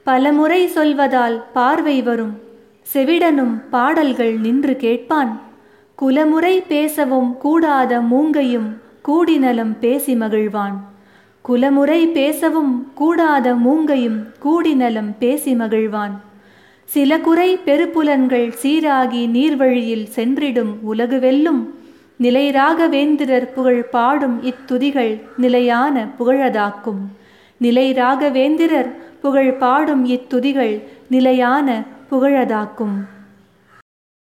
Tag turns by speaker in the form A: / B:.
A: பலமுறை சொல்வதால் பார்வை வரும் செவிடனும் பாடல்கள் நின்று கேட்பான் குலமுறை பேசவும் கூடாத மூங்கையும் கூடினலம் பேசி மகிழ்வான் குலமுறை பேசவும் கூடாத மூங்கையும் கூடினலம் பேசி மகிழ்வான் சில குறை பெருப்புலன்கள் சீராகி நீர்வழியில் சென்றிடும் உலகு வெல்லும் நிலைராக வேந்திரர் புகழ் பாடும் இத்துதிகள் நிலையான புகழதாக்கும் நிலைராக வேந்திரர் புகழ் பாடும் இத்துதிகள் நிலையான புகழதாக்கும்